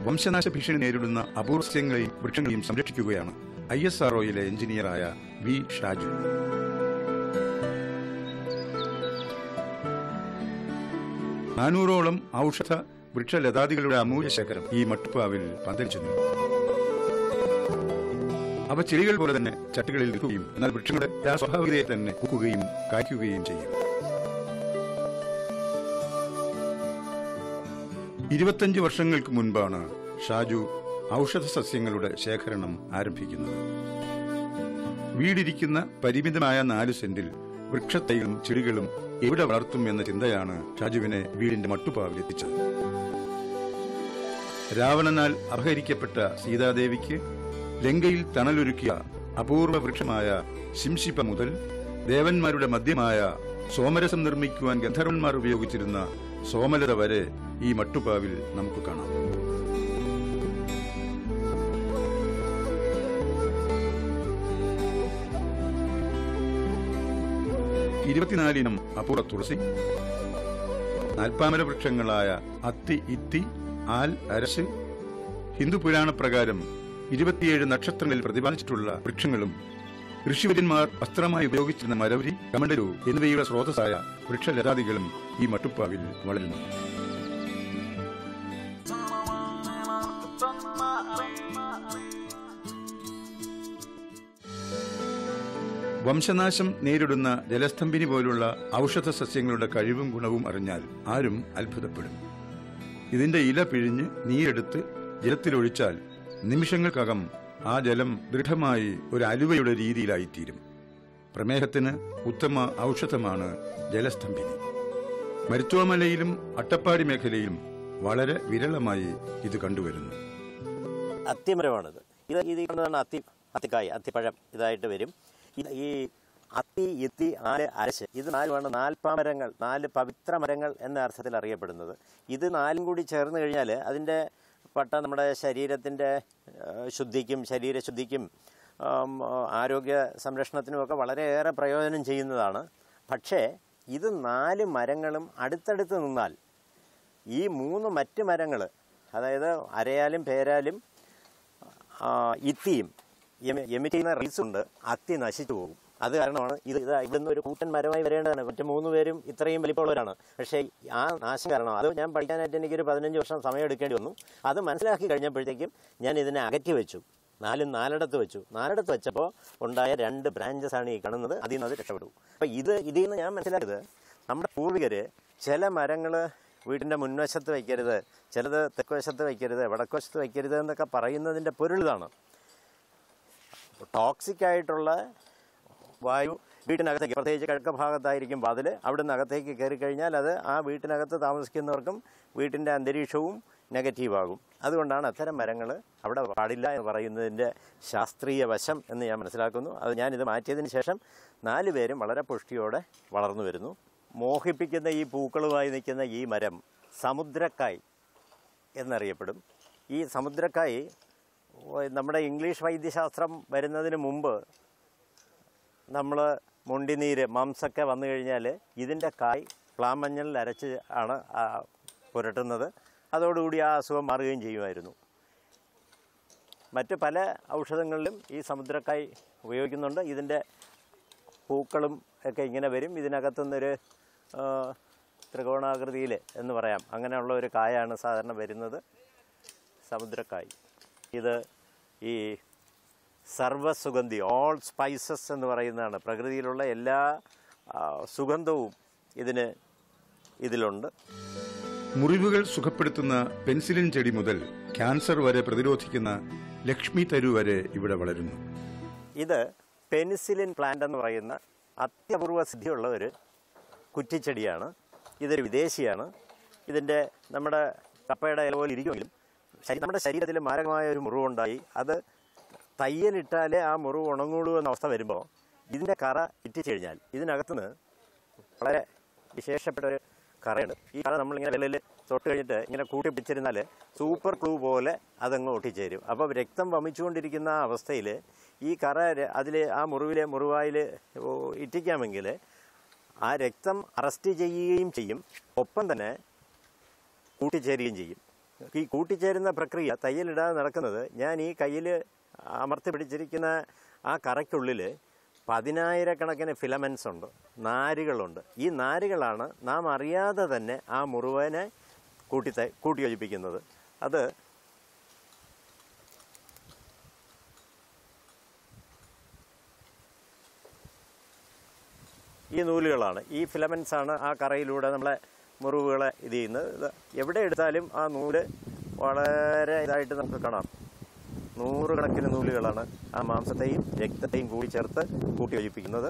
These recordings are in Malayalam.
വംശനാശ ഭീഷണി നേരിടുന്ന അപൂർവ്യങ്ങളെയും വൃക്ഷങ്ങളെയും സംരക്ഷിക്കുകയാണ് ഐ എസ് ആർഒയിലെ എഞ്ചിനീയറായ വി ഷാജു നാനൂറോളം ഔഷധ വൃക്ഷലതാദികളുടെ അമൂല്യ ശേഖരം ഈ മട്ടുപ്പാവിൽ പന്തലിച്ചു നിന്നു അവ ചെടികൾ പോലെ തന്നെ ചട്ടുകളിൽ നിൽക്കുകയും എന്നാൽ വൃക്ഷങ്ങളുടെ ആ സ്വാഭാവികതയെ തന്നെ പൂക്കുകയും കായ്ക്കുകയും ചെയ്യും ഇരുപത്തഞ്ച് വർഷങ്ങൾക്ക് മുൻപാണ് ഷാജു ഔഷധ സസ്യങ്ങളുടെ ശേഖരണം ആരംഭിക്കുന്നത് വീടിരിക്കുന്ന പരിമിതമായ നാല് സെന്റിൽ വൃക്ഷത്തൈകളും ചെടികളും എവിടെ വളർത്തും എന്ന ചിന്തയാണ് ഷാജുവിനെ വീടിന്റെ മട്ടുപാവിലെത്തിച്ചത് രാവണനാൽ അപഹരിക്കപ്പെട്ട സീതാദേവിക്ക് ലങ്കയിൽ തണലൊരുക്കിയ അപൂർവ വൃക്ഷമായ ശിംശിപ്പ മുതൽ ദേവന്മാരുടെ മദ്യമായ സോമരസം നിർമ്മിക്കുവാൻ ഗന്ധർവന്മാർ ഉപയോഗിച്ചിരുന്ന സോമലത വരെ ഈ മട്ടുപാവിൽ നമുക്ക് കാണാം ഇരുപത്തിനാലിനം അപൂർവ തുളസി നാൽപ്പാമര വൃക്ഷങ്ങളായ അത്തി ഇത്തി ആൽ അരശ് ഹിന്ദു പുരാണ പ്രകാരം ഇരുപത്തിയേഴ് നക്ഷത്രങ്ങളിൽ പ്രതിപാദിച്ചിട്ടുള്ള വൃക്ഷങ്ങളും ഋഷിവര്യന്മാർ വസ്ത്രമായി ഉപയോഗിച്ചിരുന്ന മരവരി കമണ്ടലു എന്നിവയുടെ സ്രോതസ്സായ വൃക്ഷലതാദികളും ഈ മട്ടുപ്പാവിൽ വളരുന്നു വംശനാശം നേരിടുന്ന ജലസ്തംഭിനി പോലുള്ള ഔഷധ സസ്യങ്ങളുടെ കഴിവും ഗുണവും അറിഞ്ഞാൽ ആരും അത്ഭുതപ്പെടും ഇതിന്റെ ഇല പിഴിഞ്ഞ് നീരെടുത്ത് ജലത്തിലൊഴിച്ചാൽ നിമിഷങ്ങൾക്കകം ആ ജലം ദൃഢമായി ഒരു അലുവയുടെ രീതിയിലായിത്തീരും പ്രമേഹത്തിന് ഉത്തമ ഔഷധമാണ് ജലസ്തംഭിനി മരുത്തോമലയിലും അട്ടപ്പാടി മേഖലയിലും വളരെ വിരളമായി ഇത് കണ്ടുവരുന്നു അത്തിമരമാണിത് ഇത് ഇത് കാണുന്നതാണ് അത്തി അത്തിക്കായ് അത്തിപ്പഴം ഇതായിട്ട് വരും ഇത് ഈ അത്തി ഇത്തി ആല് അരശ് ഇത് നാലുമാണ് നാൽപ്പാമരങ്ങൾ നാല് പവിത്ര മരങ്ങൾ എന്ന അർത്ഥത്തിൽ അറിയപ്പെടുന്നത് ഇത് നാലും കൂടി ചേർന്ന് കഴിഞ്ഞാൽ അതിൻ്റെ പട്ട നമ്മുടെ ശരീരത്തിൻ്റെ ശുദ്ധിക്കും ശരീരശുദ്ധിക്കും ആം, ആരോഗ്യ സംരക്ഷണത്തിനുമൊക്കെ വളരെയേറെ പ്രയോജനം ചെയ്യുന്നതാണ് പക്ഷേ ഇത് നാല് മരങ്ങളും അടുത്തടുത്ത് നിന്നാൽ ഈ മൂന്ന് മറ്റ് മരങ്ങൾ അതായത് അരയാലും പേരാലും ആ, ഇത്തിയും എമി- എമിറ്റ് ചെയ്യുന്ന റീൽസ് ഉണ്ട് അത്തി നശിച്ചു പോകും അത് കാരണമാണ് ഇത് ഇത് ഇവിടുന്ന് ഒരു കൂട്ടൻ മരമായി വരേണ്ടതാണ് മറ്റു മൂന്ന് പേരും ഇത്രയും വലിപ്പമുള്ളവരാണ് പക്ഷേ ആ നാശം കാരണം അത് ഞാൻ പഠിക്കാനായിട്ട് എനിക്കൊരു പതിനഞ്ച് വർഷം സമയം എടുക്കേണ്ടി വന്നു അത് മനസ്സിലാക്കി കഴിഞ്ഞപ്പോഴത്തേക്കും ഞാൻ ഇതിനെ അകറ്റി വെച്ചു നാലും നാലിടത്ത് വെച്ചു നാലിടത്ത് വെച്ചപ്പോൾ ഉണ്ടായ രണ്ട് ബ്രാഞ്ചസ് ആണ് ഈ കാണുന്നത് അതിൽ നിന്ന് അത് രക്ഷപ്പെടും അപ്പോൾ ഇത് ഇതിൽ നിന്ന് ഞാൻ മനസ്സിലാക്കിയത് നമ്മുടെ പൂർവികർ ചില മരങ്ങൾ വീടിൻ്റെ മുൻവശത്ത് വയ്ക്കരുത് ചിലത് തെക്കുവശത്ത് വയ്ക്കരുത് വടക്കുവശത്ത് വയ്ക്കരുത് എന്നൊക്കെ പറയുന്നതിൻ്റെ പൊരുളിതാണ് ടോക്സിക് ആയിട്ടുള്ള വായു വീട്ടിനകത്തേക്ക് പ്രത്യേകിച്ച് കിഴക്ക് ഭാഗത്തായിരിക്കും വാതിൽ അവിടുന്ന് അകത്തേക്ക് കയറി കഴിഞ്ഞാൽ അത് ആ വീട്ടിനകത്ത് താമസിക്കുന്നവർക്കും വീട്ടിൻ്റെ അന്തരീക്ഷവും നെഗറ്റീവാകും അതുകൊണ്ടാണ് അത്തരം മരങ്ങൾ അവിടെ പാടില്ല എന്ന് പറയുന്നതിൻ്റെ ശാസ്ത്രീയ വശം എന്ന് ഞാൻ മനസ്സിലാക്കുന്നു അത് ഞാനിത് മാറ്റിയതിന് ശേഷം നാല് പേരും വളരെ പുഷ്ടിയോടെ വളർന്നു വരുന്നു മോഹിപ്പിക്കുന്ന ഈ പൂക്കളുമായി നിൽക്കുന്ന ഈ മരം സമുദ്രക്കായ് എന്നറിയപ്പെടും ഈ സമുദ്രക്കായ് ഓ, നമ്മുടെ ഇംഗ്ലീഷ് വൈദ്യശാസ്ത്രം വരുന്നതിന് മുമ്പ് നമ്മൾ മുണ്ടിനീര് മംസൊക്കെ വന്നു കഴിഞ്ഞാൽ ഇതിൻ്റെ കായ് പ്ലാമഞ്ഞളിൽ അരച്ച് ആണ് ആ, പുരട്ടുന്നത് അതോടുകൂടി ആ അസുഖം മാറുകയും ചെയ്യുമായിരുന്നു മറ്റ് പല ഔഷധങ്ങളിലും ഈ സമുദ്രക്കായ് ഉപയോഗിക്കുന്നുണ്ട് ഇതിൻ്റെ പൂക്കളും ഒക്കെ ഇങ്ങനെ വരും ഇതിനകത്തുനിന്നൊരു ആ, ത്രികോണാകൃതിയിൽ എന്ന് പറയാം അങ്ങനെയുള്ള ഒരു കായാണ് സാധാരണ വരുന്നത് സമുദ്രക്കായ് ഇത് ഈ സർവ്വസുഗന്ധി ഓൾ സ്പൈസസ് എന്ന് പറയുന്നതാണ് പ്രകൃതിയിലുള്ള എല്ലാ ആ, സുഗന്ധവും ഇതിന് ഇതിലുണ്ട് മുറിവുകൾ സുഖപ്പെടുത്തുന്ന പെൻസിലിൻ ചെടി മുതൽ ക്യാൻസർ വരെ പ്രതിരോധിക്കുന്ന ലക്ഷ്മി തരു വരെ ഇവിടെ വളരുന്നു ഇത് പെനിസിലിൻ പ്ലാന്റ് എന്ന് പറയുന്ന അത്യപൂർവ സിദ്ധിയുള്ള ഒരു കുറ്റിച്ചെടിയാണ് ഇതൊരു വിദേശിയാണ് ഇതിൻ്റെ നമ്മുടെ കപ്പയുടെ ഇല പോലെ ഇരിക്കുമെങ്കിലും ശരി നമ്മുടെ ശരീരത്തിൽ മാരകമായ ഒരു മുറിവുണ്ടായി അത് തയ്യലിട്ടാലേ ആ മുറിവ് ഉണങ്ങുള്ളൂ എന്ന അവസ്ഥ വരുമ്പോൾ ഇതിൻ്റെ കറ ഇറ്റിച്ചു കഴിഞ്ഞാൽ ഇതിനകത്തുനിന്ന് വളരെ വിശേഷപ്പെട്ട ഒരു കറയുണ്ട് ഈ കറ നമ്മളിങ്ങനെ വിരലിൽ തൊട്ട് കഴിഞ്ഞിട്ട് ഇങ്ങനെ കൂട്ടി പിടിച്ചിരുന്നാൽ സൂപ്പർ ക്ലൂ പോലെ അതങ്ങ് ഒട്ടിച്ചേരും അപ്പോൾ രക്തം വമിച്ചുകൊണ്ടിരിക്കുന്ന ആ അവസ്ഥയിൽ ഈ കറ അതിൽ ആ മുറിവിലെ മുറിവായിൽ ഇറ്റിക്കാമെങ്കിൽ ആ രക്തം അറസ്റ്റ് ചെയ്യുകയും ചെയ്യും ഒപ്പം തന്നെ കൂട്ടിച്ചേരുകയും ചെയ്യും ഈ കൂട്ടിച്ചേരുന്ന പ്രക്രിയ തയ്യലിടാതെ നടക്കുന്നത് ഞാൻ ഈ കയ്യിൽ അമർത്തി പിടിച്ചിരിക്കുന്ന ആ കറയ്ക്കുള്ളിൽ പതിനായിരക്കണക്കിന് ഫിലമെൻസ് ഉണ്ട് നാരുകളുണ്ട് ഈ നാരുകളാണ് നാം അറിയാതെ തന്നെ ആ മുറിവനെ കൂട്ടി കൂട്ടിയോജിപ്പിക്കുന്നത് അത് ഈ നൂലുകളാണ് ഈ ഫിലമെൻസ് ആണ് ആ കറയിലൂടെ നമ്മളെ മുറിവുകളെ ഇത് ചെയ്യുന്നത് ഇത് എവിടെ എടുത്താലും ആ നൂല് വളരെ ഇതായിട്ട് നമുക്ക് കാണാം നൂറുകണക്കിന് നൂലുകളാണ് ആ മാംസത്തെയും രക്തത്തെയും കൂടി ചേർത്ത് കൂട്ടി യോജിപ്പിക്കുന്നത്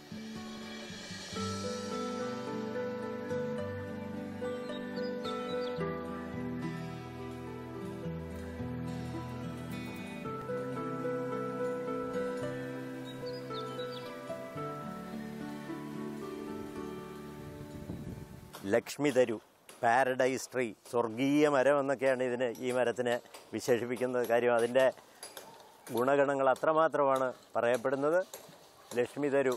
ലക്ഷ്മി തരു പാരഡൈസ് ട്രീ സ്വർഗീയ മരം എന്നൊക്കെയാണ് ഇതിന് ഈ മരത്തിനെ വിശേഷിപ്പിക്കുന്നത് കാര്യം അതിൻ്റെ ഗുണഗണങ്ങൾ അത്രമാത്രമാണ് പറയപ്പെടുന്നത് ലക്ഷ്മി തരു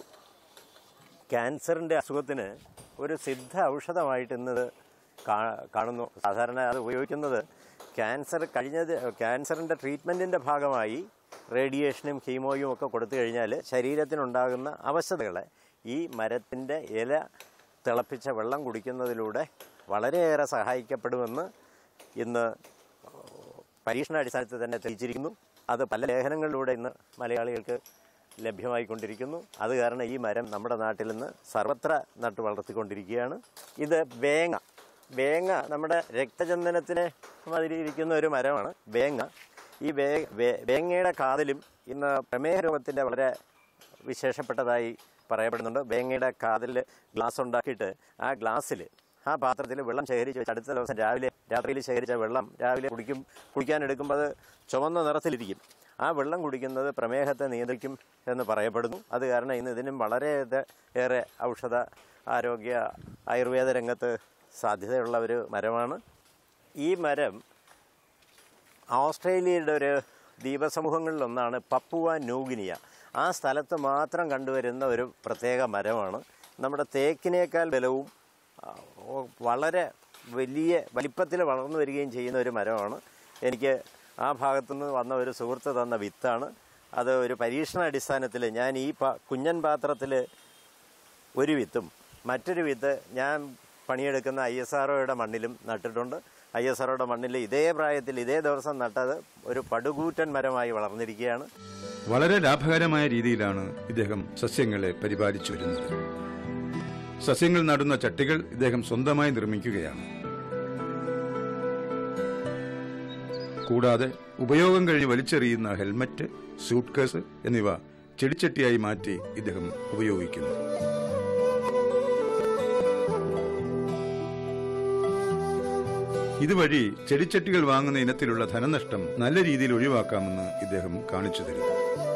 ക്യാൻസറിൻ്റെ അസുഖത്തിന് ഒരു സിദ്ധ ഔഷധമായിട്ട് ഇന്നത് കാ- കാണുന്നു സാധാരണ അത് ഉപയോഗിക്കുന്നത് ക്യാൻസർ കഴിഞ്ഞത് ക്യാൻസറിൻ്റെ ട്രീറ്റ്മെൻറ്റിൻ്റെ ഭാഗമായി റേഡിയേഷനും കീമോയും ഒക്കെ കൊടുത്തു കഴിഞ്ഞാൽ ശരീരത്തിനുണ്ടാകുന്ന അവശതകളെ ഈ മരത്തിൻ്റെ ഇല തിളപ്പിച്ച വെള്ളം കുടിക്കുന്നതിലൂടെ വളരെയേറെ സഹായിക്കപ്പെടുമെന്ന് ഇന്ന് പരീക്ഷണാടിസ്ഥാനത്തിൽ തന്നെ തെളിയിച്ചിരിക്കുന്നു അത് പല ലേഖനങ്ങളിലൂടെ ഇന്ന് മലയാളികൾക്ക് ലഭ്യമായിക്കൊണ്ടിരിക്കുന്നു അത് കാരണം ഈ മരം നമ്മുടെ നാട്ടിൽ നിന്ന് സർവത്ര നട്ടു വളർത്തിക്കൊണ്ടിരിക്കുകയാണ് ഇത് വേങ്ങ വേങ്ങ നമ്മുടെ രക്തചന്ദനത്തിന് മാതിരി ഇരിക്കുന്ന ഒരു മരമാണ് വേങ്ങ ഈ വേ വേ- വേങ്ങയുടെ കാതിലും ഇന്ന് പ്രമേഹ രോഗത്തിൻ്റെ വളരെ വിശേഷപ്പെട്ടതായി പറയപ്പെടുന്നുണ്ട് വേങ്ങയുടെ കാതിൽ ഗ്ലാസ് ഉണ്ടാക്കിയിട്ട് ആ ഗ്ലാസ്സിൽ ആ പാത്രത്തിൽ വെള്ളം ശേഖരിച്ച് വെച്ച് അടുത്ത ദിവസം രാവിലെ രാത്രിയിൽ ശേഖരിച്ച വെള്ളം രാവിലെ കുടിക്കും കുടിക്കാൻ എടുക്കുമ്പോൾ അത് ചുവന്ന നിറത്തിലിരിക്കും ആ വെള്ളം കുടിക്കുന്നത് പ്രമേഹത്തെ നിയന്ത്രിക്കും എന്ന് പറയപ്പെടുന്നു അത് കാരണം ഇന്ന് ഇതിനും വളരെ ഇത് ഏറെ ഔഷധ ആരോഗ്യ ആയുർവേദ രംഗത്ത് സാധ്യതയുള്ള ഒരു മരമാണ് ഈ മരം ഓസ്ട്രേലിയയുടെ ഒരു ദ്വീപസമൂഹങ്ങളിലൊന്നാണ് പപ്പുവ ന്യൂഗിനിയ ആ സ്ഥലത്ത് മാത്രം കണ്ടുവരുന്ന ഒരു പ്രത്യേക മരമാണ് നമ്മുടെ തേക്കിനേക്കാൾ ബലവും ആ, ഓ- വളരെ വലിയ വലിപ്പത്തിൽ വളർന്നു വരികയും ചെയ്യുന്ന ഒരു മരമാണ് എനിക്ക് ആ ഭാഗത്തുനിന്ന് വന്ന ഒരു സുഹൃത്ത് തന്ന വിത്താണ് അത് ഒരു പരീക്ഷണ അടിസ്ഥാനത്തിൽ ഞാൻ ഈ പ- കുഞ്ഞൻ പാത്രത്തിൽ ഒരു വിത്തും മറ്റൊരു വിത്ത് ഞാൻ പണിയെടുക്കുന്ന ഐ എസ് ആർഒയുടെ മണ്ണിലും നട്ടിട്ടുണ്ട് ഐ എസ് ആർഒയുടെ മണ്ണിൽ ഇതേ പ്രായത്തിൽ ഇതേ ദിവസം നട്ടത് ഒരു പടുകൂറ്റൻ മരമായി വളർന്നിരിക്കുകയാണ് വളരെ ലാഭകരമായ രീതിയിലാണ് ഇദ്ദേഹം സസ്യങ്ങളെ പരിപാലിച്ചു വരുന്നത് സസ്യങ്ങൾ നടുന്ന ചട്ടികൾ ഇദ്ദേഹം സ്വന്തമായി നിർമ്മിക്കുകയാണ് കൂടാതെ ഉപയോഗം കഴിഞ്ഞ് വലിച്ചെറിയുന്ന ഹെൽമറ്റ് സൂട്ട് കേസ് എന്നിവ ചെടിച്ചട്ടിയായി മാറ്റി ഇദ്ദേഹം ഉപയോഗിക്കുന്നു ഇതുവഴി ചെടിച്ചട്ടികൾ വാങ്ങുന്ന ഇനത്തിലുള്ള ധനനഷ്ടം നല്ല രീതിയിൽ ഒഴിവാക്കാമെന്ന് ഇദ്ദേഹം കാണിച്ചു തരുന്നു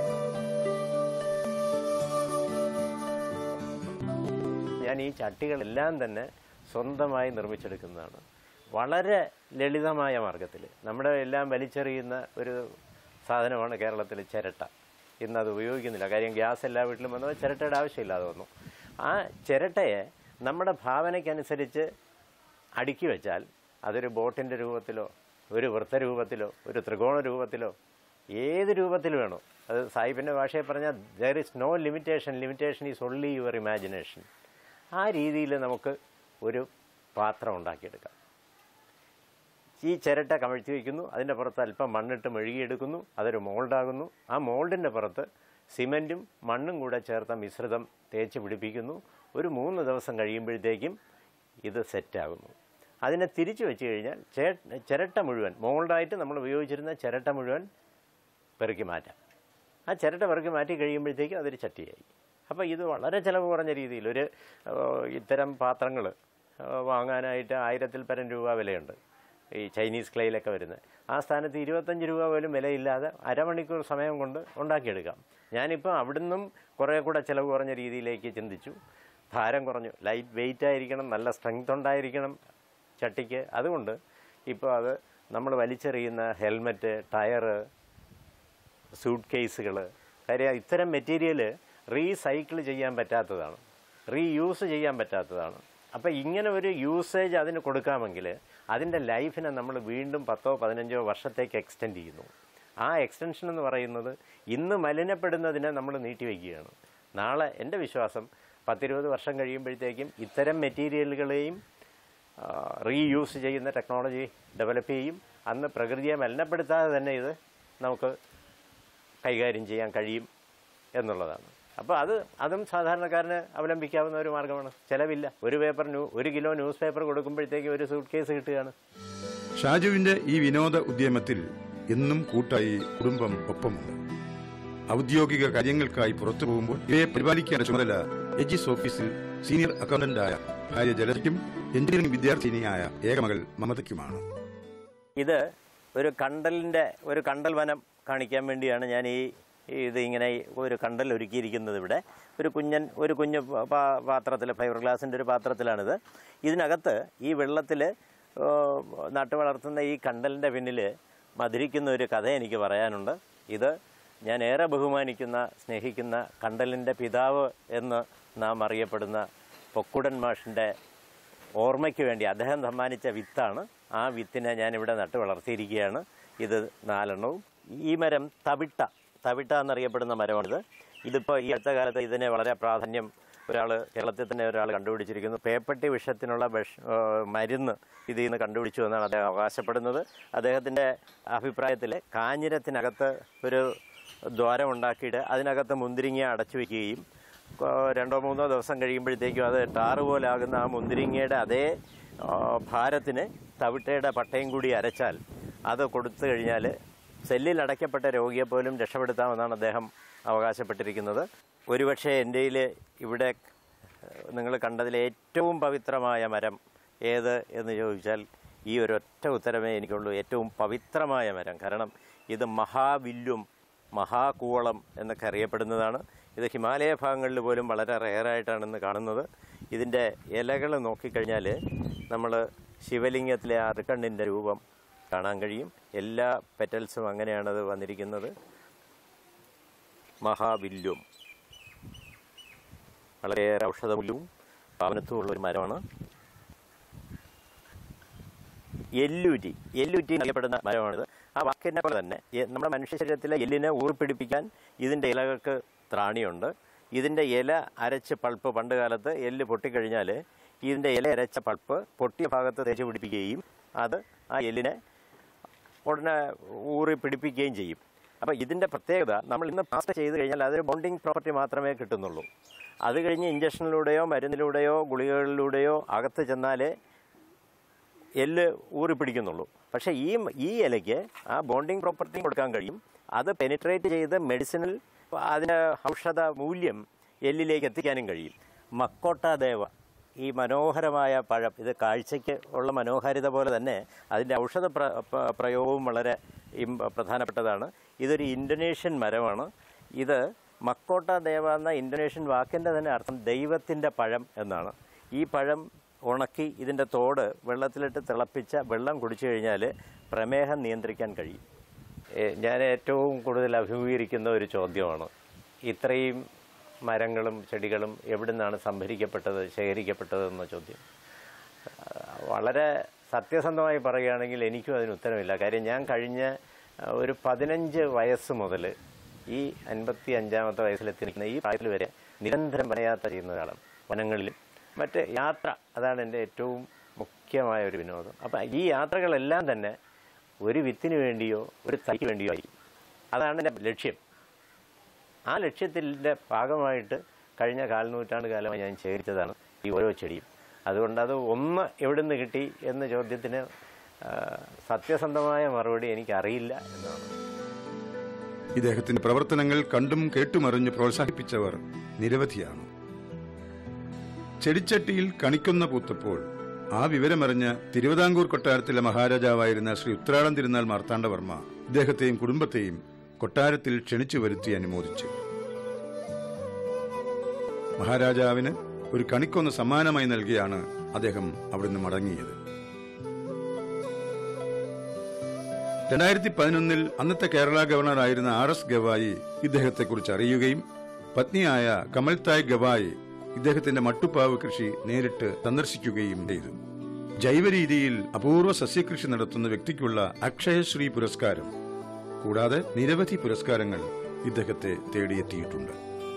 ഞാൻ ഈ ചട്ടികളെല്ലാം തന്നെ സ്വന്തമായി നിർമ്മിച്ചെടുക്കുന്നതാണ് വളരെ ലളിതമായ മാർഗത്തിൽ നമ്മുടെ എല്ലാം വലിച്ചെറിയുന്ന ഒരു സാധനമാണ് കേരളത്തിൽ ചിരട്ട ഇന്ന് അത് ഉപയോഗിക്കുന്നില്ല കാര്യം ഗ്യാസ് എല്ലാ വീട്ടിലും വന്നത് ചിരട്ടയുടെ ആവശ്യമില്ലാതെ വന്നു ആ ചിരട്ടയെ നമ്മുടെ ഭാവനയ്ക്കനുസരിച്ച് അടുക്കി വെച്ചാൽ അതൊരു ബോട്ടിൻ്റെ രൂപത്തിലോ ഒരു വൃത്തരൂപത്തിലോ ഒരു ത്രികോണ രൂപത്തിലോ ഏത് രൂപത്തിൽ വേണോ അത് സാഹിബിൻ്റെ ഭാഷയെ പറഞ്ഞാൽ there is no limitation limitation is only your imagination ആ രീതിയിൽ നമുക്ക് ഒരു പാത്രം ഉണ്ടാക്കിയെടുക്കാം ഈ ചിരട്ട കമഴ്ത്തി വയ്ക്കുന്നു അതിൻ്റെ പുറത്ത് അല്പം മണ്ണിട്ട് മെഴുകിയെടുക്കുന്നു അതൊരു മോൾഡാകുന്നു ആ മോൾഡിൻ്റെ പുറത്ത് സിമൻറ്റും മണ്ണും കൂടെ ചേർത്ത മിശ്രിതം തേച്ച് പിടിപ്പിക്കുന്നു ഒരു മൂന്ന് ദിവസം കഴിയുമ്പോഴത്തേക്കും ഇത് സെറ്റാകുന്നു അതിനെ തിരിച്ചു വെച്ച് കഴിഞ്ഞാൽ ചേ- ചിരട്ട മുഴുവൻ മോൾഡായിട്ട് നമ്മൾ ഉപയോഗിച്ചിരുന്ന ചിരട്ട മുഴുവൻ പെറുക്കി മാറ്റാം ആ ചിരട്ട പെറുക്കി മാറ്റി കഴിയുമ്പോഴത്തേക്കും അതൊരു ചട്ടിയായി അപ്പോൾ ഇത് വളരെ ചിലവ് കുറഞ്ഞ രീതിയിൽ ഒരു ഏഹ്, ഇത്തരം പാത്രങ്ങൾ വാങ്ങാനായിട്ട് ആയിരത്തിൽ പരം രൂപ വിലയുണ്ട് ഈ ചൈനീസ് ക്ലേയിലൊക്കെ വരുന്നത് ആ സ്ഥാനത്ത് ഇരുപത്തഞ്ച് രൂപ പോലും വിലയില്ലാതെ അരമണിക്കൂർ സമയം കൊണ്ട് ഉണ്ടാക്കിയെടുക്കാം ഞാനിപ്പോൾ അവിടുന്നും കുറേ കൂടെ ചിലവ് കുറഞ്ഞ രീതിയിലേക്ക് ചിന്തിച്ചു ഭാരം കുറഞ്ഞു ലൈറ്റ് വെയിറ്റ് ആയിരിക്കണം നല്ല സ്ട്രെങ്ത് ഉണ്ടായിരിക്കണം ചട്ടിക്ക് അതുകൊണ്ട് ഇപ്പോൾ അത് നമ്മൾ വലിച്ചെറിയുന്ന ഹെൽമറ്റ് ടയറ് സൂട്ട് കേസുകൾ കാര്യം ഇത്തരം മെറ്റീരിയൽ റീസൈക്കിൾ ചെയ്യാൻ പറ്റാത്തതാണ് റീയൂസ് ചെയ്യാൻ പറ്റാത്തതാണ് അപ്പം ഇങ്ങനെ ഒരു യൂസേജ് അതിന് കൊടുക്കാമെങ്കിൽ അതിൻ്റെ ലൈഫിനെ നമ്മൾ വീണ്ടും പത്തോ പതിനഞ്ചോ വർഷത്തേക്ക് എക്സ്റ്റെൻഡ് ചെയ്യുന്നു ആ എക്സ്റ്റൻഷൻ എന്ന് പറയുന്നത് ഇന്ന് മലിനപ്പെടുന്നതിനെ നമ്മൾ നീട്ടിവെക്കുകയാണ് നാളെ എൻ്റെ വിശ്വാസം പത്തിരുപത് വർഷം കഴിയുമ്പോഴത്തേക്കും ഇത്തരം മെറ്റീരിയലുകളെയും റീയൂസ് ചെയ്യുന്ന ടെക്നോളജി ഡെവലപ്പ് ചെയ്യും അന്ന് പ്രകൃതിയെ മലിനപ്പെടുത്താതെ തന്നെ ഇത് നമുക്ക് കൈകാര്യം ചെയ്യാൻ കഴിയും എന്നുള്ളതാണ് അപ്പോൾ അത് അതും സാധാരണക്കാരന് അവലംബിക്കാവുന്ന ഒരു മാർഗ്ഗമാണ് ചിലവില്ല ഒരു പേപ്പർ ന്യൂ ഒരു കിലോ ന്യൂസ് പേപ്പർ കൊടുക്കുമ്പോഴത്തേക്ക് ഒരു സൂട്ട് കേസ് കിട്ടുകയാണ് ഷാജുവിന്റെ ഈ വിനോദ ഉദ്യമത്തിൽ എന്നും കൂട്ടായി കുടുംബം ഒപ്പമുണ്ട് ഔദ്യോഗിക കാര്യങ്ങൾക്കായി പുറത്തു പോകുമ്പോൾ ഇവയെ പരിപാലിക്കേണ്ട ചുമതല എജിസ് ഓഫീസിൽ സീനിയർ അക്കൗണ്ടന്റായ ഭാര്യ ജലജയ്ക്കും എഞ്ചിനീയറിംഗ് വിദ്യാർത്ഥിനിയായ ഏകമകൾ മമതയ്ക്കുമാണ് ഇത് ഒരു കണ്ടലിൻ്റെ ഒരു കണ്ടൽ വനം കാണിക്കാൻ വേണ്ടിയാണ് ഞാൻ ഈ ഈ ഇത് ഇങ്ങനെ ഒരു കണ്ടൽ ഒരുക്കിയിരിക്കുന്നത് ഇവിടെ ഒരു കുഞ്ഞൻ ഒരു കുഞ്ഞു പാ- പാത്രത്തിൽ ഫൈബർ ഗ്ലാസിൻ്റെ ഒരു പാത്രത്തിലാണിത് ഇതിനകത്ത് ഈ വെള്ളത്തിൽ നട്ടു വളർത്തുന്ന ഈ കണ്ടലിൻ്റെ പിന്നിൽ മധുരിക്കുന്ന ഒരു കഥ എനിക്ക് പറയാനുണ്ട് ഇത് ഞാൻ ഏറെ ബഹുമാനിക്കുന്ന സ്നേഹിക്കുന്ന കണ്ടലിൻ്റെ പിതാവ് എന്ന് നാം അറിയപ്പെടുന്ന പൊക്കുടൻ മാഷിൻ്റെ ഓർമ്മയ്ക്ക് വേണ്ടി അദ്ദേഹം സമ്മാനിച്ച വിത്താണ് ആ വിത്തിനെ ഞാനിവിടെ നട്ടു വളർത്തിയിരിക്കുകയാണ് ഇത് നാലെണ്ണവും ഈ മരം തവിട്ട തവിട്ട എന്നറിയപ്പെടുന്ന മരമാണിത് ഇതിപ്പോൾ ഈ അടുത്ത കാലത്ത് ഇതിനെ വളരെ പ്രാധാന്യം ഒരാൾ കേരളത്തിൽ തന്നെ ഒരാൾ കണ്ടുപിടിച്ചിരിക്കുന്നു പേപ്പട്ടി വിഷത്തിനുള്ള വിഷ ഏഹ് മരുന്ന് ഇതിൽ നിന്ന് കണ്ടുപിടിച്ചു എന്നാണ് അദ്ദേഹം അവകാശപ്പെടുന്നത് അദ്ദേഹത്തിൻ്റെ അഭിപ്രായത്തിൽ കാഞ്ഞിരത്തിനകത്ത് ഒരു ദ്വാരം ഉണ്ടാക്കിയിട്ട് അതിനകത്ത് മുന്തിരിങ്ങ അടച്ചു വയ്ക്കുകയും കൊ- രണ്ടോ മൂന്നോ ദിവസം കഴിയുമ്പോഴത്തേക്കും അത് ടാറ് പോലാകുന്ന ആ മുന്തിരിങ്ങയുടെ അതേ ആ, ഭാരത്തിന് തവിട്ടയുടെ പട്ടയും കൂടി അരച്ചാൽ അത് കൊടുത്തു കഴിഞ്ഞാൽ സെല്ലിൽ അടയ്ക്കപ്പെട്ട രോഗിയെ പോലും രക്ഷപ്പെടുത്താമെന്നാണ് അദ്ദേഹം അവകാശപ്പെട്ടിരിക്കുന്നത് ഒരുപക്ഷെ എൻ്റെയിൽ ഇവിടെ നിങ്ങൾ കണ്ടതിൽ ഏറ്റവും പവിത്രമായ മരം ഏത് എന്ന് ചോദിച്ചാൽ ഈ ഒരൊറ്റ ഉത്തരമേ എനിക്കുള്ളൂ ഏറ്റവും പവിത്രമായ മരം കാരണം ഇത് മഹാവില്ലും മഹാകൂവളം എന്നൊക്കെ അറിയപ്പെടുന്നതാണ് ഇത് ഹിമാലയ ഭാഗങ്ങളിൽ പോലും വളരെ റെയറായിട്ടാണ് ഇന്ന് കാണുന്നത് ഇതിൻ്റെ ഇലകൾ നോക്കിക്കഴിഞ്ഞാൽ നമ്മൾ ശിവലിംഗത്തിലെ ആ അറുക്കണ്ണിൻ്റെ രൂപം കാണാൻ കഴിയും എല്ലാ പെറ്റൽസും അങ്ങനെയാണത് വന്നിരിക്കുന്നത് മഹാവില്ലും വളരെയേറെ ഔഷധമൂല്യവും പാവനത്വമുള്ള ഒരു മരമാണ് എല്ലൂറ്റി എല്ലൂറ്റി എന്നറിയപ്പെടുന്ന മരമാണിത് ആ വാക്കിനെ പോലെ തന്നെ എ- നമ്മുടെ മനുഷ്യ ശരീരത്തിലെ എല്ലിനെ ഊറിപ്പിടിപ്പിക്കാൻ ഇതിൻ്റെ ഇലകൾക്ക് ത്രാണിയുണ്ട് ഇതിൻ്റെ ഇല അരച്ച് പൾപ്പ് പണ്ട് കാലത്ത് എല്ല് പൊട്ടിക്കഴിഞ്ഞാൽ ഇതിൻ്റെ ഇല അരച്ച പൾപ്പ് പൊട്ടിയ ഭാഗത്ത് തേച്ച് പിടിപ്പിക്കുകയും അത് ആ എല്ലിനെ ഉടനെ ഊറി പിടിപ്പിക്കുകയും ചെയ്യും അപ്പോൾ ഇതിൻ്റെ പ്രത്യേകത നമ്മൾ ഇന്ന് പാസ്റ്റ് ചെയ്ത് കഴിഞ്ഞാൽ അതൊരു ബോണ്ടിങ് പ്രോപ്പർട്ടി മാത്രമേ കിട്ടുന്നുള്ളൂ അത് കഴിഞ്ഞ് ഇഞ്ചക്ഷനിലൂടെയോ മരുന്നിലൂടെയോ ഗുളികകളിലൂടെയോ അകത്ത് ചെന്നാലേ എല്ല് ഊറിപ്പിടിക്കുന്നുള്ളൂ പക്ഷേ ഈ ഈ ഇലയ്ക്ക് ആ ബോണ്ടിങ് പ്രോപ്പർട്ടിയും കൊടുക്കാൻ കഴിയും അത് പെനിട്രേറ്റ് ചെയ്ത് മെഡിസിനൽ അതിന് ഔഷധ മൂല്യം എല്ലിലേക്ക് എത്തിക്കാനും കഴിയും മക്കോട്ട ദേവ ഈ മനോഹരമായ പഴം ഇത് കാഴ്ചയ്ക്ക് ഉള്ള മനോഹാരിത പോലെ തന്നെ അതിൻ്റെ ഔഷധ പ്ര പ- പ്രയോഗവും വളരെ ഇം- പ്രധാനപ്പെട്ടതാണ് ഇതൊരു ഇന്തോനേഷ്യൻ മരമാണ് ഇത് മക്കോട്ട ദേവ എന്ന ഇന്തോനേഷ്യൻ വാക്കിൻ്റെ തന്നെ അർത്ഥം ദൈവത്തിൻ്റെ പഴം എന്നാണ് ഈ പഴം ഉണക്കി ഇതിൻ്റെ തോട് വെള്ളത്തിലിട്ട് തിളപ്പിച്ച വെള്ളം കുടിച്ചു കഴിഞ്ഞാൽ പ്രമേഹം നിയന്ത്രിക്കാൻ കഴിയും ഏ, ഞാൻ ഏറ്റവും കൂടുതൽ അഭിമുഖീകരിക്കുന്ന ഒരു ചോദ്യമാണ് ഇത്രയും മരങ്ങളും ചെടികളും എവിടെ നിന്നാണ് സംഭരിക്കപ്പെട്ടത് ശേഖരിക്കപ്പെട്ടത് എന്ന ചോദ്യം ആ, വളരെ സത്യസന്ധമായി പറയുകയാണെങ്കിൽ എനിക്കും അതിന് ഉത്തരമില്ല കാര്യം ഞാൻ കഴിഞ്ഞ ആ, ഒരു പതിനഞ്ച് വയസ്സ് മുതൽ ഈ അൻപത്തി അഞ്ചാമത്തെ വയസ്സിലെത്തി നിൽക്കുന്ന ഈ പ്രായത്തിൽ വരെ നിരന്തരം വനയാത്ര ചെയ്യുന്ന ഒരാളാണ് വനങ്ങളിലും മറ്റ് യാത്ര അതാണ് എൻ്റെ ഏറ്റവും മുഖ്യമായ ഒരു വിനോദം അപ്പം ഈ യാത്രകളെല്ലാം തന്നെ ഒരു വിത്തിന് വേണ്ടിയോ ഒരു തൈക്ക് വേണ്ടിയോ ആയി അതാണ് എൻ്റെ ലക്ഷ്യം ആ ലക്ഷ്യത്തിൻ്റെ ഭാഗമായിട്ട് കഴിഞ്ഞ കാൽനൂറ്റാണ്ട് കാലമായി ഞാൻ ശേഖരിച്ചതാണ് ഈ ഓരോ ചെടിയും അതുകൊണ്ട് അത് ഒന്ന് എവിടെ നിന്ന് കിട്ടി എന്ന ചോദ്യത്തിന് ആ, സത്യസന്ധമായ മറുപടി എനിക്കറിയില്ല എന്നാണ് ഇദ്ദേഹത്തിന്റെ പ്രവർത്തനങ്ങൾ കണ്ടും കേട്ടുമറിഞ്ഞ് പ്രോത്സാഹിപ്പിച്ചവർ നിരവധിയാണ് ചെടിച്ചട്ടിയിൽ കണിക്കുന്ന പൂത്തപ്പോൾ ആ വിവരമറിഞ്ഞ് തിരുവിതാംകൂർ കൊട്ടാരത്തിലെ മഹാരാജാവായിരുന്ന ശ്രീ ഉത്രാടം തിരുനാൾ മാർത്താണ്ഡവർമ്മ ഇദ്ദേഹത്തെയും കുടുംബത്തെയും കൊട്ടാരത്തിൽ ക്ഷണിച്ചു വരുത്തി അനുമോദിച്ചു മഹാരാജാവിന് ഒരു കണിക്കൊന്ന് സമ്മാനമായി നൽകിയാണ് അദ്ദേഹം അവിടുന്ന് മടങ്ങിയത് രണ്ടായിരത്തി പതിനൊന്നിൽ അന്നത്തെ കേരള ഗവർണറായിരുന്ന ആർ എസ് ഗവായി ഇദ്ദേഹത്തെക്കുറിച്ച് അറിയുകയും പത്നിയായ കമൽതായ് ഗവായി ഇദ്ദേഹത്തിന്റെ മട്ടുപ്പാവ് കൃഷി നേരിട്ട് സന്ദർശിക്കുകയും ചെയ്തു ജൈവരീതിയിൽ അപൂർവ സസ്യകൃഷി നടത്തുന്ന വ്യക്തിക്കുള്ള അക്ഷയശ്രീ പുരസ്കാരം കൂടാതെ നിരവധി പുരസ്കാരങ്ങൾ ഇദ്ദേഹത്തെ തേടിയെത്തിയിട്ടുണ്ട്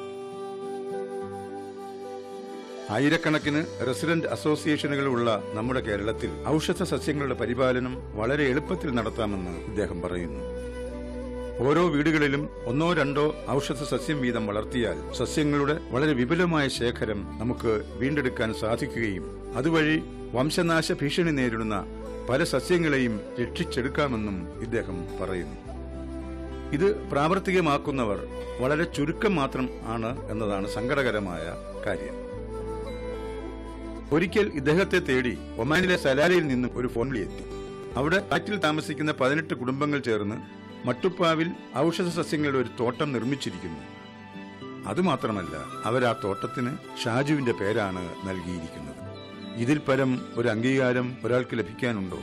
ആയിരക്കണക്കിന് റെസിഡന്റ് അസോസിയേഷനുകളുള്ള നമ്മുടെ കേരളത്തിൽ ഔഷധ സസ്യങ്ങളുടെ പരിപാലനം വളരെ എളുപ്പത്തിൽ നടത്താമെന്ന് ഇദ്ദേഹം പറയുന്നു ഓരോ വീടുകളിലും ഒന്നോ രണ്ടോ ഔഷധ സസ്യം വീതം വളർത്തിയാൽ സസ്യങ്ങളുടെ വളരെ വിപുലമായ ശേഖരം നമുക്ക് വീണ്ടെടുക്കാൻ സാധിക്കുകയും അതുവഴി വംശനാശ ഭീഷണി നേരിടുന്ന പല സസ്യങ്ങളെയും രക്ഷിച്ചെടുക്കാമെന്നും ഇദ്ദേഹം പറയുന്നു ഇത് പ്രാവർത്തികമാക്കുന്നവർ വളരെ ചുരുക്കം മാത്രം ആണ് എന്നതാണ് സങ്കടകരമായ കാര്യം ഒരിക്കൽ ഇദ്ദേഹത്തെ തേടി ഒമാനിലെ സലാലയിൽ നിന്നും ഒരു ഫോൺ വിളി എത്തി അവിടെ കാറ്റിൽ താമസിക്കുന്ന പതിനെട്ട് കുടുംബങ്ങൾ ചേർന്ന് മട്ടുപ്പാവിൽ ഔഷധ സസ്യങ്ങളുടെ ഒരു തോട്ടം നിർമ്മിച്ചിരിക്കുന്നു അതുമാത്രമല്ല അവർ ആ തോട്ടത്തിന് ഷാജുവിന്റെ പേരാണ് നൽകിയിരിക്കുന്നത് ഇതിൽ പരം ഒരു അംഗീകാരം ഒരാൾക്ക് ലഭിക്കാനുണ്ടോ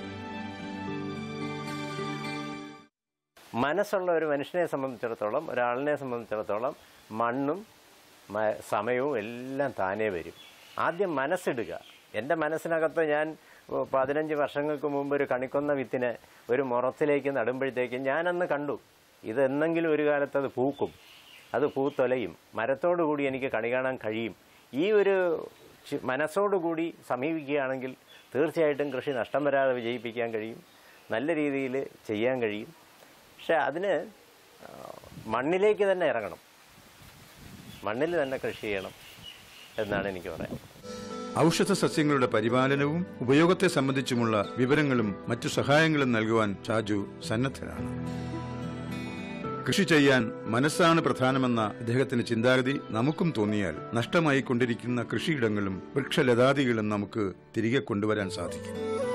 മനസ്സുള്ള ഒരു മനുഷ്യനെ സംബന്ധിച്ചിടത്തോളം ഒരാളിനെ സംബന്ധിച്ചിടത്തോളം മണ്ണും മ- സമയവും എല്ലാം താനേ വരും ആദ്യം മനസ്സിടുക എൻ്റെ മനസ്സിനകത്ത് ഞാൻ ഓ, പതിനഞ്ച് വർഷങ്ങൾക്ക് മുമ്പ് ഒരു കണിക്കൊന്ന വിത്തിനെ ഒരു മുറത്തിലേക്ക് നടുമ്പോഴത്തേക്കും ഞാനന്ന് കണ്ടു ഇത് എന്നെങ്കിലും ഒരു കാലത്ത് അത് പൂക്കും അത് പൂത്തൊലയും മരത്തോടുകൂടി എനിക്ക് കണി കാണാൻ കഴിയും ഈ ഒരു ചി- മനസ്സോടുകൂടി സമീപിക്കുകയാണെങ്കിൽ തീർച്ചയായിട്ടും കൃഷി നഷ്ടം വരാതെ വിജയിപ്പിക്കാൻ കഴിയും നല്ല രീതിയിൽ ചെയ്യാൻ കഴിയും പക്ഷെ അതിന് ആ, മണ്ണിലേക്ക് തന്നെ ഇറങ്ങണം മണ്ണിൽ തന്നെ കൃഷി ചെയ്യണം എന്നാണ് എനിക്ക് പറയാൻ ഔഷധ സസ്യങ്ങളുടെ പരിപാലനവും ഉപയോഗത്തെ സംബന്ധിച്ചുമുള്ള വിവരങ്ങളും മറ്റു സഹായങ്ങളും നൽകുവാൻ ഷാജു സന്നദ്ധനാണ് കൃഷി ചെയ്യാൻ മനസ്സാണ് പ്രധാനമെന്ന ഇദ്ദേഹത്തിന്റെ ചിന്താഗതി നമുക്കും തോന്നിയാൽ നഷ്ടമായി കൊണ്ടിരിക്കുന്ന കൃഷിയിടങ്ങളും വൃക്ഷലതാദികളും നമുക്ക് തിരികെ കൊണ്ടുവരാൻ സാധിക്കും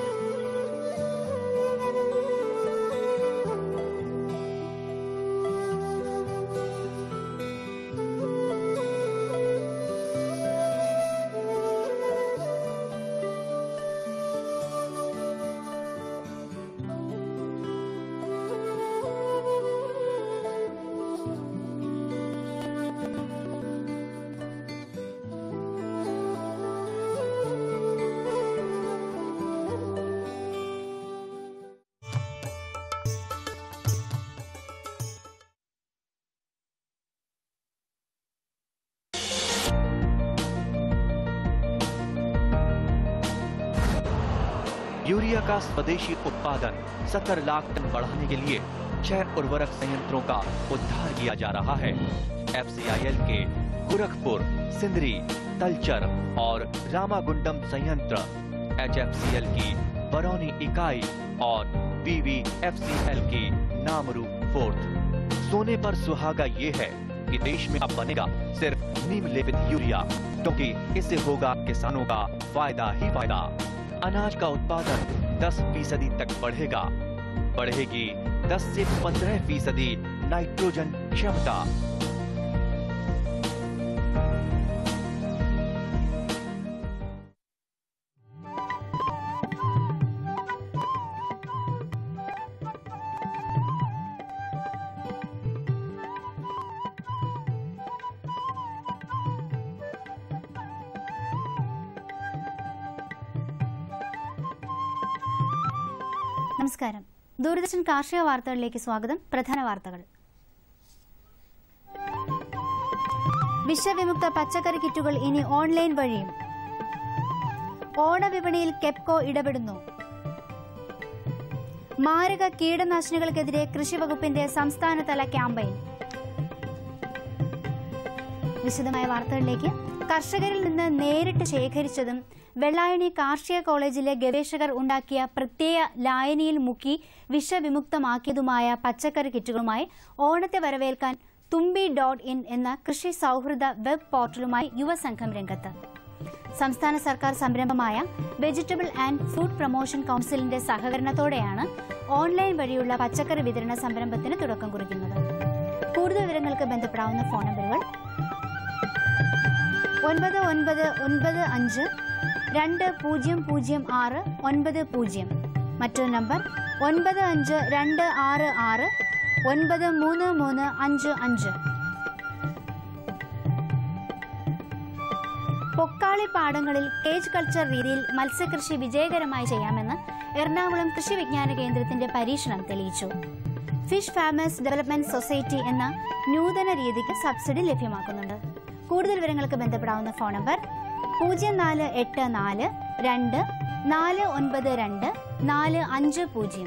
यूरिया का स्वदेशी उत्पादन 70 लाख टन बढ़ाने के लिए छह उर्वरक संयंत्रों का उद्धार किया जा रहा है एफसीआईएल के गोरखपुर सिंदरी तलचर और रामागुंडम संयंत्र एचएफसीएल की बरौनी इकाई और बीवीएफसीएल की नामरू फोर्थ सोने पर सुहागा ये है कि देश में अब बनेगा सिर्फ नीम लेपित यूरिया क्योंकि इससे होगा किसानों का फायदा ही फायदा अनाज का उत्पादन 10 फीसदी तक बढ़ेगा बढ़ेगी 10 से 15 फीसदी नाइट्रोजन क्षमता നമസ്കാരം ദൂരദർശൻ കാർഷിക വാർത്തകളിലേക്ക് സ്വാഗതം പ്രധാന വാർത്തകൾ വിഷവിമുക്ത പച്ചക്കറി കിറ്റുകൾ ഇനി ഓൺലൈൻ വഴിയും ഓണവിപണിയിൽ കെപ്കോ ഇടപെടുന്നു മാരക കീടനാശിനികൾക്കെതിരെ കൃഷിവകുപ്പിന്റെ സംസ്ഥാനതല ക്യാമ്പയിൻ വിശദമായ വാർത്തകളിലേക്ക് കർഷകരിൽ നിന്ന് നേരിട്ട് ശേഖരിച്ചതും വെള്ളായണി കാർഷിക കോളേജിലെ ഗവേഷകർ ഉണ്ടാക്കിയ പ്രത്യേക ലായനിയിൽ മുക്കി വിഷവിമുക്തമാക്കിയതുമായ പച്ചക്കറി കിറ്റുകളുമായി ഓണത്തെ വരവേൽക്കാൻ തുമ്പി ഡോട്ട് ഇൻ എന്ന കൃഷി സൗഹൃദ വെബ് പോർട്ടലുമായി യുവസംഘം രംഗത്ത് സംസ്ഥാന സർക്കാർ സംരംഭമായ വെജിറ്റബിൾ ആൻഡ് ഫുഡ് പ്രൊമോഷൻ കൗൺസിലിന്റെ സഹകരണത്തോടെയാണ് ഓൺലൈൻ വഴിയുള്ള പച്ചക്കറി വിതരണ സംരംഭത്തിന് തുടക്കം കുറിക്കുന്നത് കൂടുതൽ വിവരങ്ങൾക്ക് ബന്ധപ്പെടാവുന്ന ഫോൺ നമ്പറുകൾ ഒൻപത് ഒൻപത് ഒൻപത് അഞ്ച് രണ്ട് പൂജ്യം പൂജ്യം ആറ് ഒൻപത് പൂജ്യം മറ്റൊരു നമ്പർ ഒൻപത് അഞ്ച് രണ്ട് ആറ് ആറ് ഒൻപത് മൂന്ന് മൂന്ന് അഞ്ച് അഞ്ച് പൊക്കാളി പാടങ്ങളിൽ കേജ് കൾച്ചർ രീതിയിൽ മത്സ്യകൃഷി വിജയകരമായി ചെയ്യാമെന്ന് എറണാകുളം കൃഷി വിജ്ഞാന കേന്ദ്രത്തിന്റെ പരീക്ഷണം തെളിയിച്ചു ഫിഷ് ഫാമേഴ്സ് ഡെവലപ്മെന്റ് സൊസൈറ്റി എന്ന നൂതന രീതിക്ക് സബ്സിഡി ലഭ്യമാക്കുന്നുണ്ട് കൂടുതൽ വിവരങ്ങൾക്ക് ബന്ധപ്പെടാവുന്ന ഫോൺ നമ്പർ പൂജ്യം നാല് എട്ട് നാല് രണ്ട് നാല് ഒൻപത് രണ്ട് നാല് അഞ്ച് പൂജ്യം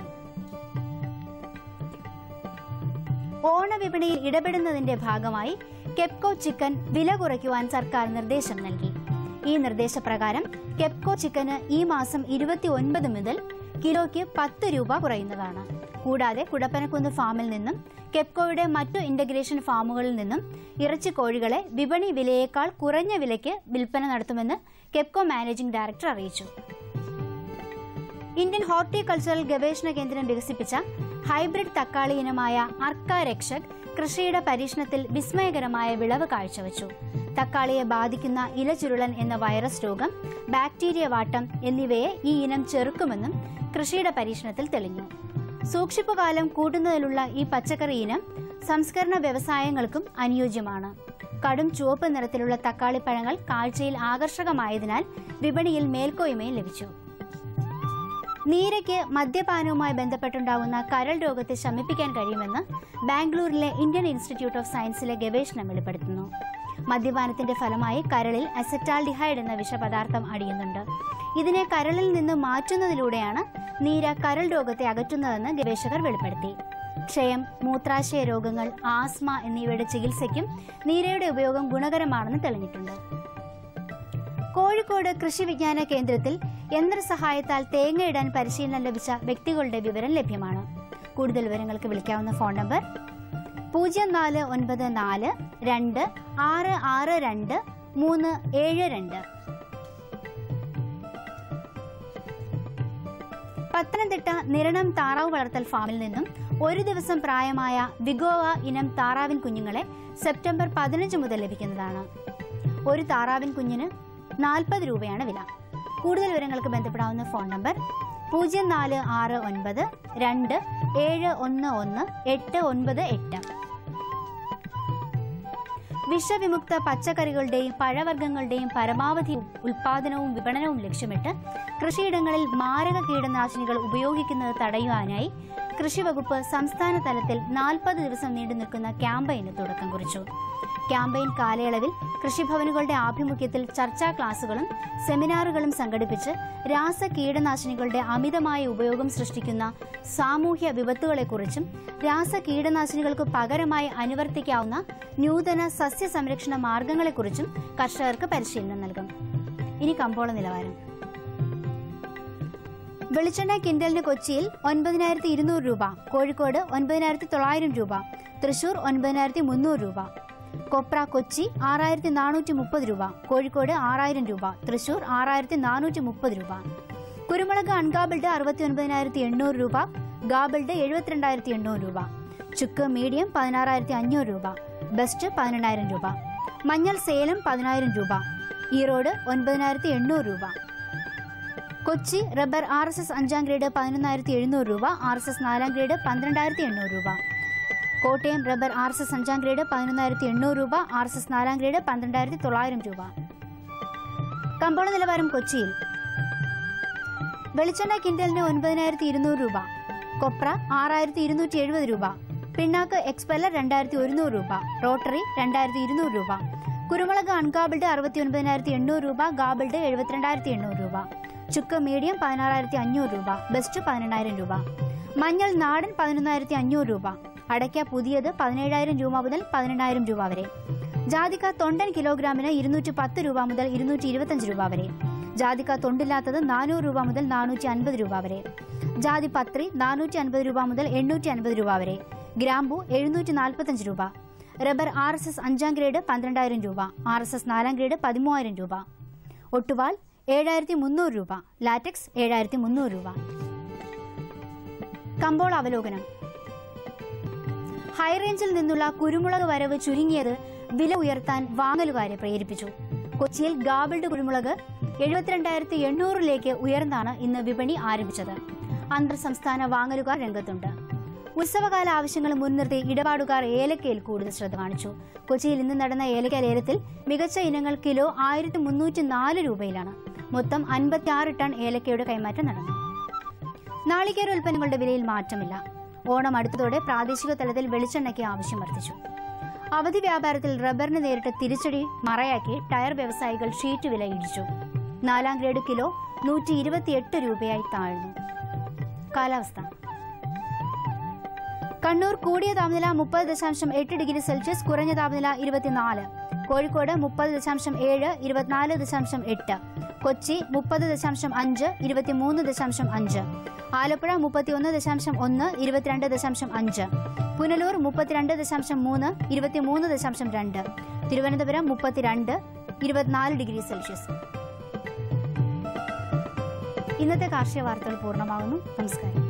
ഓണവിപണിയിൽ ഇടപെടുന്നതിന്റെ ഭാഗമായി കെപ്കോ ചിക്കൻ വില കുറയ്ക്കുവാൻ സർക്കാർ നിർദ്ദേശം നൽകി ഈ നിർദ്ദേശപ്രകാരം കെപ്കോ ചിക്കന് ഈ മാസം ഇരുപത്തി ഒൻപത് മുതൽ കിലോയ്ക്ക് പത്ത് രൂപ കുറയുന്നതാണ് കൂടാതെ കുടപ്പനക്കുന്ന് ഫാമിൽ നിന്നും കെപ്കോയുടെ മറ്റു ഇന്റഗ്രേഷൻ ഫാമുകളിൽ നിന്നും ഇറച്ചി കോഴികളെ വിപണി വിലയേക്കാൾ കുറഞ്ഞ വിലയ്ക്ക് വിൽപ്പന നടത്തുമെന്ന് കെപ്കോ മാനേജിംഗ് ഡയറക്ടർ അറിയിച്ചു ഇന്ത്യൻ ഹോർട്ടികൾച്ചറൽ ഗവേഷണ കേന്ദ്രം വികസിപ്പിച്ച ഹൈബ്രിഡ് തക്കാളി ഇനമായ അർക്ക രക്ഷക് കൃഷിയുടെ പരീക്ഷണത്തിൽ വിസ്മയകരമായ വിളവ് കാഴ്ചവെച്ചു തക്കാളിയെ ബാധിക്കുന്ന ഇലചുരുളൻ എന്ന വൈറസ് രോഗം ബാക്ടീരിയ വാട്ടം എന്നിവയെ ഈ ഇനം ചെറുക്കുമെന്നും കൃഷിയുടെ പരീക്ഷണത്തിൽ തെളിഞ്ഞു സൂക്ഷിപ്പുകാലം കൂട്ടുന്നതിലുള്ള ഈ പച്ചക്കറി ഇനം സംസ്കരണ വ്യവസായങ്ങൾക്കും അനുയോജ്യമാണ് കടും ചുവപ്പ് നിറത്തിലുള്ള തക്കാളിപ്പഴങ്ങൾ കാഴ്ചയിൽ ആകർഷകമായതിനാൽ വിപണിയിൽ മേൽക്കോയ്മയും ലഭിച്ചു നീരയ്ക്ക് മദ്യപാനവുമായി ബന്ധപ്പെട്ടുണ്ടാകുന്ന കരൾ രോഗത്തെ ശമിപ്പിക്കാൻ കഴിയുമെന്ന് ബാംഗ്ലൂരിലെ ഇന്ത്യൻ ഇൻസ്റ്റിറ്റ്യൂട്ട് ഓഫ് സയൻസിലെ ഗവേഷണം വെളിപ്പെടുത്തുന്നു മദ്യപാനത്തിന്റെ ഫലമായി കരളിൽ അസറ്റാൽഡിഹൈഡ് എന്ന വിഷപദാർത്ഥം അടിയുന്നുണ്ട് ഇതിനെ കരളിൽ നിന്ന് മാറ്റുന്നതിലൂടെയാണ് നീര കരൾ രോഗത്തെ അകറ്റുന്നതെന്ന് ഗവേഷകർ വെളിപ്പെടുത്തി ക്ഷയം മൂത്രാശയ രോഗങ്ങൾ ആസ്മ എന്നിവയുടെ ചികിത്സയ്ക്കും നീരയുടെ ഉപയോഗം ഗുണകരമാണെന്ന് തെളിഞ്ഞിട്ടുണ്ട് കോഴിക്കോട് കൃഷി വിജ്ഞാന കേന്ദ്രത്തിൽ യന്ത്രസഹായത്താൽ തേങ്ങയിടാൻ പരിശീലനം ലഭിച്ച വ്യക്തികളുടെ വിവരം ലഭ്യമാണ് കൂടുതൽ വിവരങ്ങൾക്ക് വിളിക്കാവുന്ന ഫോൺ നമ്പർ പൂജ്യം നാല് ഒൻപത് നാല് രണ്ട് ആറ് ആറ് രണ്ട് മൂന്ന് ഏഴ് രണ്ട് പത്തനംതിട്ട നിരണം താറാവ് വളർത്തൽ ഫാമിൽ നിന്നും ഒരു ദിവസം പ്രായമായ വിഗോവ ഇനം താറാവിൻ കുഞ്ഞുങ്ങളെ സെപ്റ്റംബർ പതിനഞ്ച് മുതൽ ലഭിക്കുന്നതാണ് ഒരു താറാവിൻ കുഞ്ഞിന് നാൽപ്പത് രൂപയാണ് വില കൂടുതൽ വിവരങ്ങൾക്ക് ബന്ധപ്പെടാവുന്ന ഫോൺ നമ്പർ പൂജ്യം നാല് ആറ് ഒൻപത് രണ്ട് ഏഴ് ഒന്ന് ഒന്ന് എട്ട് ഒൻപത് എട്ട് വിഷവിമുക്ത പച്ചക്കറികളുടെയും പഴവർഗ്ഗങ്ങളുടെയും പരമാവധി ഉൽപാദനവും വിപണനവും ലക്ഷ്യമിട്ട് കൃഷിയിടങ്ങളിൽ മാരക കീടനാശിനികൾ ഉപയോഗിക്കുന്നത് തടയുവാനായി കൃഷിവകുപ്പ് സംസ്ഥാന തലത്തിൽ നാൽപ്പത് ദിവസം നീണ്ടു നിൽക്കുന്ന ക്യാമ്പയിന് തുടക്കം കുറിച്ചു ക്യാമ്പയിൻ കാലയളവിൽ കൃഷിഭവനുകളുടെ ആഭിമുഖ്യത്തിൽ ചർച്ചാ ക്ലാസുകളും സെമിനാറുകളും സംഘടിപ്പിച്ച് രാസ കീടനാശിനികളുടെ അമിതമായ ഉപയോഗം സൃഷ്ടിക്കുന്ന സാമൂഹ്യ വിപത്തുകളെക്കുറിച്ചും രാസ കീടനാശിനികൾക്ക് പകരമായി അനുവർത്തിക്കാവുന്ന നൂതന സസ്യ സംരക്ഷണ മാർഗങ്ങളെക്കുറിച്ചും കർഷകർക്ക് പരിശീലനം നൽകും ഇനി കമ്പോള നിലവാരം വെളിച്ചെണ്ണ കിൻഡലിന് കൊച്ചിയിൽ ഒൻപതിനായിരത്തി ഇരുന്നൂറ് രൂപ കോഴിക്കോട് ഒൻപതിനായിരത്തി തൊള്ളായിരം രൂപ തൃശൂർ ഒൻപതിനായിരത്തി മുന്നൂറ് രൂപ കൊപ്ര കൊച്ചി ആറായിരത്തി നാനൂറ്റി മുപ്പത് രൂപ കോഴിക്കോട് ആറായിരം രൂപ തൃശൂർ ആറായിരത്തി നാനൂറ്റി മുപ്പത് രൂപ കുരുമുളക് അൺഗാബിൾഡ് അറുപത്തി ഒൻപതിനായിരത്തി എണ്ണൂറ് രൂപ ഗാബിൾഡ് എഴുപത്തിരണ്ടായിരത്തി എണ്ണൂറ് രൂപ ചുക്ക് മീഡിയം പതിനാറായിരത്തി അഞ്ഞൂറ് രൂപ ബെസ്റ്റ് പതിനെണ്ണായിരം രൂപ മഞ്ഞൾ സേലം പതിനായിരം രൂപ ഈറോഡ് ഒൻപതിനായിരത്തി എണ്ണൂറ് രൂപ Kochi rubber R S S അഞ്ചാം ഗ്രേഡ് പതിനൊന്നായിരത്തി എഴുന്നൂറ് രൂപ ആർ എസ് എസ് നാലാം ഗ്രേഡ് പന്ത്രണ്ടായിരത്തി എണ്ണൂറ് രൂപ Kottayam rubber R S S അഞ്ചാം ഗ്രേഡ് പതിനൊന്നായിരത്തി എണ്ണൂറ് രൂപ ആർ എസ് എസ് നാലാം ഗ്രേഡ് പന്ത്രണ്ടായിരത്തി തൊള്ളായിരം രൂപ കമ്പോള നിലവാരം കൊച്ചിയിൽ വെളിച്ചെണ്ണ കിൻഡലിന് ഒൻപതിനായിരത്തി ഇരുന്നൂറ് രൂപ കൊപ്ര ആറായിരത്തി ഇരുന്നൂറ്റി എഴുപത് രൂപ പിണ്ണാക്ക് എക്സ്പെല്ലർ രണ്ടായിരത്തി ഒരുന്നൂറ് രൂപ റോട്ടറി രണ്ടായിരത്തി ഇരുന്നൂറ് രൂപ കുരുമുളക് അൺഗാബിൾഡ് അറുപത്തി ഒൻപതിനായിരത്തി എണ്ണൂറ് രൂപ ഗാബിൾഡ് എഴുപത്തിരണ്ടായിരത്തി എണ്ണൂറ് രൂപ ചുക്ക് മീഡിയം പതിനാറായിരത്തി അഞ്ഞൂറ് രൂപ ബെസ്റ്റ് പതിനെണ്ണായിരം രൂപ മഞ്ഞൾ നാടൻ പതിനൊന്നായിരത്തി അഞ്ഞൂറ് രൂപ അടയ്ക്ക പുതിയത് പതിനേഴായിരം രൂപ മുതൽ പതിനെണ്ണായിരം രൂപ വരെ ജാതിക്ക തൊണ്ടൻ കിലോഗ്രാമിന് ഇരുന്നൂറ്റി പത്ത് രൂപ മുതൽ ഇരുന്നൂറ്റി ഇരുപത്തഞ്ച് രൂപ വരെ ജാതിക്ക തൊണ്ടില്ലാത്തത് നാനൂറ് രൂപ മുതൽ നാനൂറ്റി അൻപത് രൂപ വരെ ജാതി പത്രി നാനൂറ്റി അൻപത് രൂപ മുതൽ എണ്ണൂറ്റി അൻപത് രൂപ വരെ ഗ്രാമ്പു എഴുന്നൂറ്റി നാൽപ്പത്തഞ്ച് രൂപ റബ്ബർ ആർ എസ് എസ് അഞ്ചാം ഗ്രേഡ് പന്ത്രണ്ടായിരം രൂപ ആർ എസ് എസ് നാലാം ഗ്രേഡ് പതിമൂവായിരം രൂപ ഒട്ടുവാൾ ഏഴായിരത്തി മുന്നൂറ് രൂപ ലാറ്റക്സ് ഏഴായിരത്തി മുന്നൂറ് രൂപ കമ്പോള അവലോകനം ഹൈറേഞ്ചിൽ നിന്നുള്ള കുരുമുളക് വരവ് ചുരുങ്ങിയത് വില ഉയർത്താൻ വാങ്ങലുകാരെ പ്രേരിപ്പിച്ചു കൊച്ചിയിൽ ഗാബിൾഡ് കുരുമുളക് എഴുപത്തിരണ്ടായിരത്തി എണ്ണൂറിലേക്ക് ഉയർന്നാണ് ഇന്ന് വിപണി ആരംഭിച്ചത് അന്തർ സംസ്ഥാന വാങ്ങലുകാർ രംഗത്തുണ്ട് ഉത്സവകാല ആവശ്യങ്ങൾ മുൻനിർത്തി ഇടപാടുകാർ ഏലക്കയിൽ കൂടുതൽ ശ്രദ്ധ കാണിച്ചു കൊച്ചിയിൽ ഇന്ന് നടന്ന ഏലക്ക ലേലത്തിൽ മികച്ച ഇനങ്ങൾ കിലോ ആയിരത്തി മുന്നൂറ്റി നാല് രൂപയിലാണ് മൊത്തം അൻപത്തി ആറ് ടൺ ഏലക്കയുടെ കൈമാറ്റം നടന്നു നാളികേര ഉൽപ്പന്നങ്ങളുടെ വിലയിൽ മാറ്റമില്ല ഓണം അടുത്തതോടെ പ്രാദേശിക തലത്തിൽ വെളിച്ചെണ്ണയ്ക്ക് ആവശ്യം വർദ്ധിച്ചു അവധി വ്യാപാരത്തിൽ റബ്ബറിന് നേരിട്ട് തിരിച്ചടി മറയാക്കി ടയർ വ്യവസായികൾ ഷീറ്റ് വില ഇടിച്ചു നാലാം ഗ്രേഡ് കിലോ നൂറ്റി ഇരുപത്തിയെട്ട് രൂപയായി താഴ്ന്നു കാലാവസ്ഥ കണ്ണൂർ കൂടിയ താപനില മുപ്പത് ദശാംശം എട്ട് ഡിഗ്രി സെൽഷ്യസ് കുറഞ്ഞ താപനില ഇരുപത്തിനാല് കോഴിക്കോട് മുപ്പത് ദശാംശം ഏഴ് ഇരുപത്തിനാല് ദശാംശം എട്ട് കൊച്ചി മുപ്പത് ദശാംശം അഞ്ച് ഇരുപത്തിമൂന്ന് ദശാംശം അഞ്ച് ആലപ്പുഴ മുപ്പത്തിയൊന്ന് ദശാംശം ഒന്ന് ഇരുപത്തിരണ്ട് ദശാംശം അഞ്ച് പുനലൂർ മുപ്പത്തിരണ്ട് ദശാംശം മൂന്ന് ഇരുപത്തിമൂന്ന് ദശാംശം രണ്ട് തിരുവനന്തപുരം മുപ്പത്തിരണ്ട് ഇരുപത്തിനാല് ഡിഗ്രി സെൽഷ്യസ് ഇന്നത്തെ കാർഷിക വാർത്തകൾ പൂർണ്ണമാകുന്നു നമസ്കാരം